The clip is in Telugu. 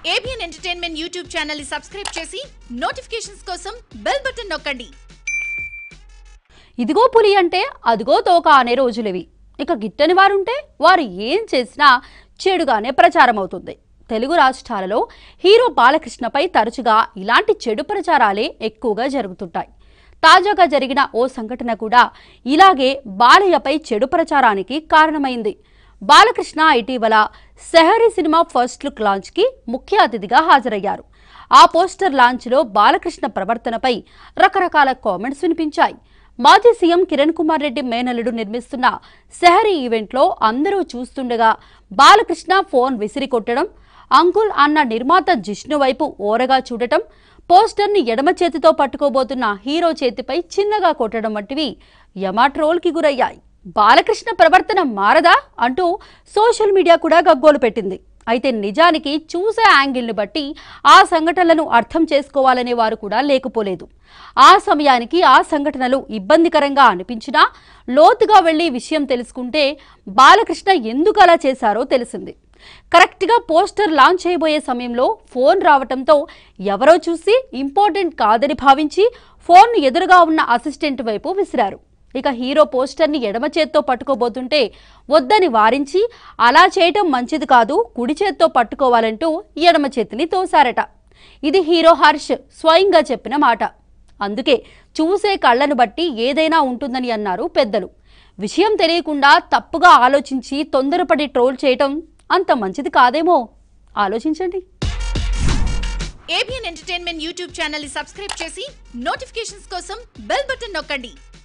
ఏబిఎన్ ఎంటర్టైన్మెంట్ యూట్యూబ్ ఛానల్ ని సబ్స్క్రైబ్ చేసి నోటిఫికేషన్స్ కోసం బెల్ బటన్ నొక్కండి ఇదిగో పులి అంటే అదిగో తోక అనే రోజులివి ఇక గిట్టని వారుంటే వారు ఏం చేసినా చెడుగానే ప్రచారం అవుతుంది తెలుగు రాష్ట్రాలలో హీరో బాలకృష్ణపై తరచుగా ఇలాంటి చెడు ప్రచారాలే ఎక్కువగా జరుగుతుంటాయి తాజాగా జరిగిన ఓ సంఘటన కూడా ఇలాగే బాలయ్యపై చెడు ప్రచారానికి కారణమైంది బాలకృష్ణ ఇటీవల సెహరీ సినిమా ఫస్ట్ లుక్ లాంచ్కి ముఖ్య అతిథిగా హాజరయ్యారు ఆ పోస్టర్ లాంచ్లో బాలకృష్ణ ప్రవర్తనపై రకరకాల కామెంట్స్ వినిపించాయి మాజీ సీఎం కిరణ్ కుమార్ రెడ్డి మేనల్లుడు నిర్మిస్తున్న సెహరీ ఈవెంట్లో అందరూ చూస్తుండగా బాలకృష్ణ ఫోన్ విసిరి కొట్టడం అంకుల్ అన్న నిర్మాత జిష్ణు వైపు ఓరగా చూడటం పోస్టర్ని ఎడమ చేతితో పట్టుకోబోతున్న హీరో చేతిపై చిన్నగా కొట్టడం వంటివి యమా ట్రోల్కి గురయ్యాయి బాలకృష్ణ ప్రవర్తన మారదా అంటూ సోషల్ మీడియా కూడా గగ్గోలు పెట్టింది అయితే నిజానికి చూసే యాంగిల్ని బట్టి ఆ సంఘటనలను అర్థం చేసుకోవాలనే వారు కూడా లేకపోలేదు ఆ సమయానికి ఆ సంఘటనలు ఇబ్బందికరంగా అనిపించినా లోతుగా వెళ్లి విషయం తెలుసుకుంటే బాలకృష్ణ ఎందుకు అలా చేశారో తెలిసింది కరెక్ట్గా పోస్టర్ లాంచ్ చేయబోయే సమయంలో ఫోన్ రావటంతో ఎవరో చూసి ఇంపార్టెంట్ కాదని భావించి ఫోన్ ఎదురుగా ఉన్న అసిస్టెంట్ వైపు విసిరారు ఇక హీరో పోస్టర్ని ఎడమ చేత్తో పట్టుకోబోతుంటే వద్దని వారించి అలా చేయటం మంచిది కాదు కుడి చేత్తో పట్టుకోవాలంటూ ఎడమ చేతిని తోశారట ఇది హీరో హర్ష్ స్వయంగా చెప్పిన మాట అందుకే చూసే కళ్ళను బట్టి ఏదైనా ఉంటుందని అన్నారు పెద్దలు విషయం తెలియకుండా తప్పుగా ఆలోచించి తొందరపడి ట్రోల్ చేయటం అంత మంచిది కాదేమో ఆలోచించండి ఏబిఎన్ ఎంటర్టైన్మెంట్ యూట్యూబ్ ఛానల్ ని సబ్స్క్రైబ్ చేసి నోటిఫికేషన్స్ కోసం బెల్ బటన్ నొక్కండి